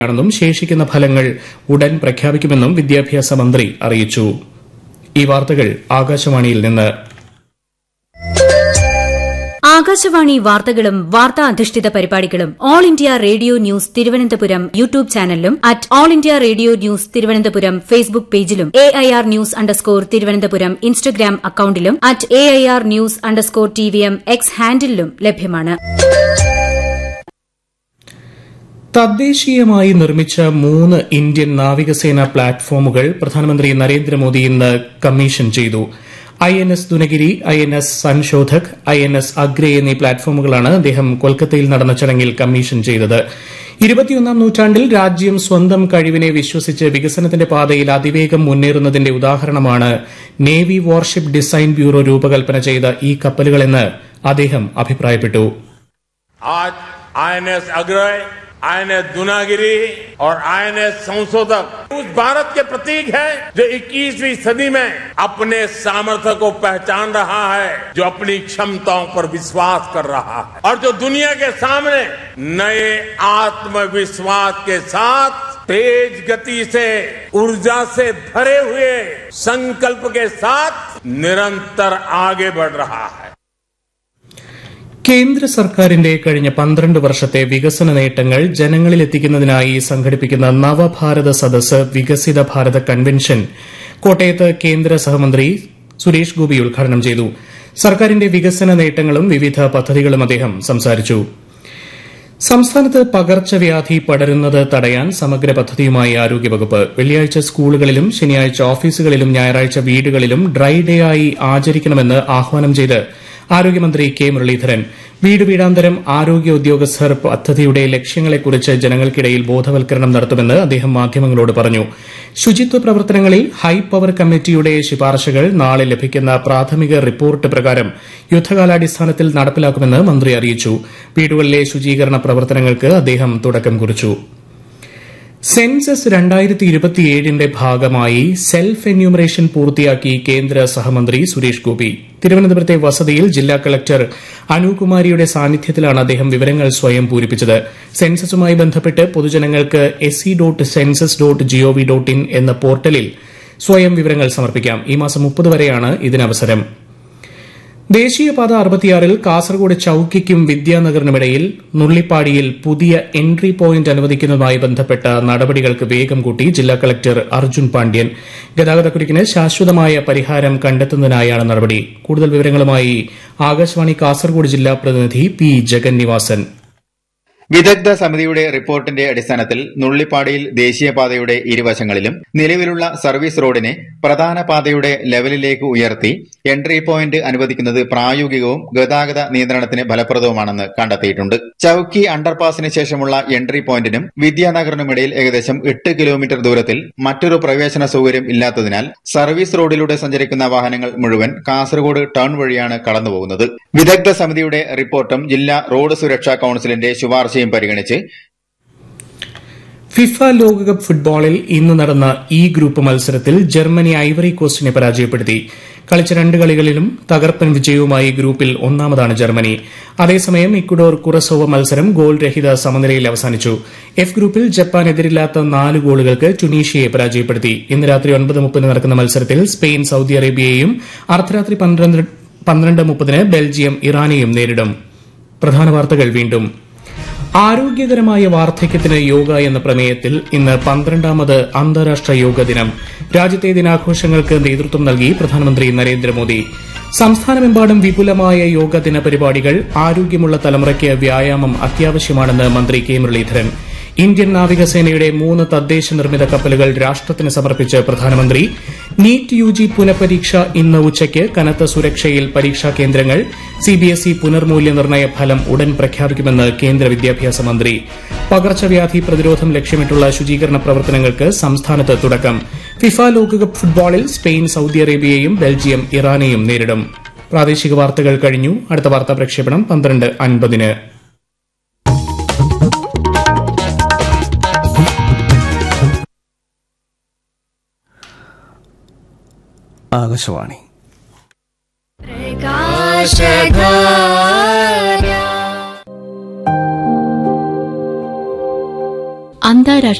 ണെന്നും ശേഷിക്കുന്ന ഫലങ്ങൾ ഉടൻ പ്രഖ്യാപിക്കുമെന്നും വിദ്യാഭ്യാസ മന്ത്രി അറിയിച്ചു ഈ വാർത്തകൾ ആകാശവാണിയിൽ നിന്ന് ആകാശവാണി വാർത്തകളും വാർത്താ അധിഷ്ഠിത പരിപാടികളും all India radio news Thiruvananthapuram YouTube ചാനലിലും at all India radio news Thiruvananthapuram Facebook പേജിലും A I R news underscore Thiruvananthapuram Instagram അക്കൌണ്ടിലും at A I R news underscore T V M X ഹാൻഡിലും ലഭ്യമാണ് തദ്ദേശീയമായി നിർമ്മിച്ച മൂന്ന് ഇന്ത്യൻ നാവികസേന പ്ലാറ്റ്ഫോമുകൾ പ്രധാനമന്ത്രി നരേന്ദ്രമോദി ഇന്ന് കമ്മീഷൻ ചെയ്തു I N S Dunagiri I N S Sanshodhak I N S Agray എന്നീ പ്ലാറ്റ്ഫോമുകളാണ് അദ്ദേഹം കൊൽക്കത്തയിൽ നടന്ന ചടങ്ങിൽ കമ്മീഷൻ ചെയ്തത് ഇരുപത്തിയൊന്നാം നൂറ്റാണ്ടിൽ രാജ്യം സ്വന്തം കഴിവിനെ വിശ്വസിച്ച് വികസനത്തിന്റെ പാതയിൽ അതിവേഗം മുന്നേറുന്നതിന്റെ ഉദാഹരണമാണ് നേവി വാർഷിപ്പ് ഡിസൈൻ ബ്യൂറോ രൂപകൽപ്പന ചെയ്ത ഈ കപ്പലുകളെന്ന് അദ്ദേഹം അഭിപ്രായപ്പെട്ടു आज आईएनएस अग्रय आईएनएस दुनागिरी और आईएनएस संशोधक उस भारत के प्रतीक है जो 21वीं सदी में अपने सामर्थ्य को पहचान रहा है जो अपनी क्षमताओं पर विश्वास कर रहा है और जो दुनिया के सामने नए आत्मविश्वास के साथ तेज गति से ऊर्जा से भरे हुए संकल्प के साथ निरंतर आगे बढ़ रहा है കേന്ദ്ര സർക്കാരിന്റെ കഴിഞ്ഞ പന്ത്രണ്ട് വർഷത്തെ വികസന നേട്ടങ്ങൾ ജനങ്ങളിലെത്തിക്കുന്നതിനായി സംഘടിപ്പിക്കുന്ന നവഭാരത സദസ് വികസിത ഭാരത കൺവെൻഷൻ കോട്ടയത്ത് കേന്ദ്ര സഹമന്ത്രി സുരേഷ് ഗോപി ഉദ്ഘാടനം ചെയ്തു സർക്കാരിന്റെ വികസന നേട്ടങ്ങളും വിവിധ പദ്ധതികളും അദ്ദേഹം സംസാരിച്ചു സംസ്ഥാനത്ത് പകർച്ചവ്യാധി പടരുന്നത് തടയാൻ സമഗ്ര പദ്ധതിയുമായി ആരോഗ്യവകുപ്പ് വെള്ളിയാഴ്ച സ്കൂളുകളിലും ശനിയാഴ്ച ഓഫീസുകളിലും ഞായറാഴ്ച വീടുകളിലും ഡ്രൈ ഡേ ആയി ആചരിക്കണമെന്ന് ആഹ്വാനം ചെയ്ത് ആരോഗ്യമന്ത്രി കെ മുരളീധരൻ വീട് വീടാന്തരം ആരോഗ്യ ഉദ്യോഗസ്ഥർ പദ്ധതിയുടെ ലക്ഷ്യങ്ങളെക്കുറിച്ച് ജനങ്ങൾക്കിടയിൽ ബോധവൽക്കരണം നടത്തുമെന്ന് അദ്ദേഹം മാധ്യമങ്ങളോട് പറഞ്ഞു ശുചിത്വ പ്രവർത്തനങ്ങളിൽ ഹൈ പവർ കമ്മിറ്റിയുടെ ശുപാർശകൾ നാളെ ലഭിക്കുന്ന പ്രാഥമിക റിപ്പോർട്ട് പ്രകാരം യുദ്ധകാലാടിസ്ഥാനത്തിൽ നടപ്പിലാക്കുമെന്ന് മന്ത്രി അറിയിച്ചു വീടുകളിലെ ശുചീകരണ പ്രവർത്തനങ്ങൾക്ക് അദ്ദേഹം തുടക്കം കുറിച്ചു സെൻസസ് രണ്ടായിരത്തി ഇരുപത്തിയേഴിന്റെ ഭാഗമായി സെൽഫ് എന്യൂമറേഷൻ പൂർത്തിയാക്കി കേന്ദ്ര സഹമന്ത്രി സുരേഷ് ഗോപി തിരുവനന്തപുരത്തെ വസതിയിൽ ജില്ലാ കളക്ടർ അനുകുമാരിയുടെ സാന്നിധ്യത്തിലാണ് അദ്ദേഹം വിവരങ്ങൾ സ്വയം പൂരിപ്പിച്ചത് സെൻസസുമായി ബന്ധപ്പെട്ട് പൊതുജനങ്ങൾക്ക് S C dot census dot GOV dot in എന്ന പോർട്ടലിൽ സ്വയം വിവരങ്ങൾ സമർപ്പിക്കാം ഈ മാസം മുപ്പത് വരെയാണ് ഇതിനവസരം ദേശീയപാത അറുപത്തിയാറിൽ കാസർഗോഡ് ചൌക്കിക്കും വിദ്യാനഗറിനുമിടയിൽ നുള്ളിപ്പാടിയിൽ പുതിയ എൻട്രി പോയിന്റ് അനുവദിക്കുന്നതുമായി ബന്ധപ്പെട്ട നടപടികൾക്ക് വേഗം കൂട്ടി ജില്ലാ കളക്ടർ അർജുൻ പാണ്ഡ്യൻ ഗതാഗതക്കുരുക്കിന് ശാശ്വതമായ പരിഹാരം കണ്ടെത്തുന്നതിനായാണ് നടപടി കൂടുതൽ വിവരങ്ങളുമായി ആകാശവാണി കാസർഗോഡ് ജില്ലാ പ്രതിനിധി പി ജഗന്നിവാസൻ വിദഗ്ധ സമിതിയുടെ റിപ്പോർട്ടിന്റെ അടിസ്ഥാനത്തിൽ നുള്ളിപ്പാടിയിൽ ദേശീയപാതയുടെ ഇരുവശങ്ങളിലും നിലവിലുള്ള സർവീസ് റോഡിനെ പ്രധാന പാതയുടെ ലെവലിലേക്ക് ഉയർത്തി എൻട്രി പോയിന്റ് അനുവദിക്കുന്നത് പ്രായോഗികവും ഗതാഗത നിയന്ത്രണത്തിന് ഫലപ്രദവുമാണെന്ന് കണ്ടെത്തിയിട്ടുണ്ട് ചൌക്കി അണ്ടർപാസിന് ശേഷമുള്ള എൻട്രി പോയിന്റിനും വിദ്യാനഗറിനുമിടയിൽ ഏകദേശം എട്ട് കിലോമീറ്റർ ദൂരത്തിൽ മറ്റൊരു പ്രവേശന സൌകര്യം ഇല്ലാത്തതിനാൽ സർവീസ് റോഡിലൂടെ സഞ്ചരിക്കുന്ന വാഹനങ്ങൾ മുഴുവൻ കാസർഗോഡ് ടേൺ വഴിയാണ് കടന്നുപോകുന്നത് വിദഗ്ധ സമിതിയുടെ റിപ്പോർട്ടും ജില്ലാ റോഡ് സുരക്ഷാ കൌൺസിലിന്റെ ശുപാർശയും പരിഗണിച്ച് ഫിഫ ലോകകപ്പ് ഫുട്ബോളിൽ ഇന്ന് നടന്ന ഇ ഗ്രൂപ്പ് മത്സരത്തിൽ ജർമ്മനി ഐവറി കോസ്റ്റിനെ പരാജയപ്പെടുത്തി കളിച്ച രണ്ട് കളികളിലും തകർപ്പൻ വിജയവുമായി ഗ്രൂപ്പിൽ ഒന്നാമതാണ് ജർമ്മനി അതേസമയം ഇക്വഡോർ കുറസോവ മത്സരം ഗോൾ രഹിത സമനിലയിൽ അവസാനിച്ചു എഫ് ഗ്രൂപ്പിൽ ജപ്പാനെതിരില്ലാത്ത നാല് ഗോളുകൾക്ക് ടുണീഷ്യയെ പരാജയപ്പെടുത്തി ഇന്ന് രാത്രി ഒൻപത് മുപ്പതിന് നടക്കുന്ന മത്സരത്തിൽ സ്പെയിൻ സൌദി അറേബ്യയെയും അർദ്ധരാത്രി പന്ത്രണ്ട് മുപ്പതിന് ബെൽജിയം ഇറാനെയും നേരിടും പ്രധാന വാർത്തകൾ വീണ്ടും ആരോഗ്യകരമായ വാർദ്ധക്യത്തിന് യോഗ എന്ന പ്രമേയത്തിൽ ഇന്ന് പന്ത്രണ്ടാമത് അന്താരാഷ്ട്ര യോഗ ദിനം രാജ്യത്തെ ദിനാഘോഷങ്ങൾക്ക് നേതൃത്വം നൽകി പ്രധാനമന്ത്രി നരേന്ദ്രമോദി സംസ്ഥാനമെമ്പാടും വിപുലമായ യോഗ ദിന പരിപാടികൾ ആരോഗ്യമുള്ള തലമുറയ്ക്ക് വ്യായാമം അത്യാവശ്യമാണെന്ന് മന്ത്രി കെ മുരളീധരൻ ഇന്ത്യൻ നാവികസേനയുടെ മൂന്ന് തദ്ദേശ നിർമ്മിത കപ്പലുകൾ രാഷ്ട്രത്തിന് സമർപ്പിച്ച് പ്രധാനമന്ത്രി നീറ്റ് യു ജി പുനഃപരീക്ഷ ഇന്ന് ഉച്ചയ്ക്ക് കനത്ത സുരക്ഷയിൽ പരീക്ഷാ കേന്ദ്രങ്ങൾ സിബിഎസ്ഇ പുനർമൂല്യനിർണ്ണയ ഫലം ഉടൻ പ്രഖ്യാപിക്കുമെന്ന് കേന്ദ്ര വിദ്യാഭ്യാസ മന്ത്രി പകർച്ചവ്യാധി പ്രതിരോധം ലക്ഷ്യമിട്ടുള്ള ശുചീകരണ പ്രവർത്തനങ്ങൾക്ക് സംസ്ഥാനത്ത് തുടക്കം ഫിഫ ലോകകപ്പ് ഫുട്ബോളിൽ സ്പെയിൻ സൌദി അറേബ്യയെയും ബെൽജിയം ഇറാനെയും നേരിടും പ്രാദേശിക വാർത്തകൾ കഴിഞ്ഞു അടുത്ത വാർത്താ പ്രക്ഷേപണം പന്ത്രണ്ട് അൻപതിന് ആകാശവാണി അന്താരാഷ്ട്ര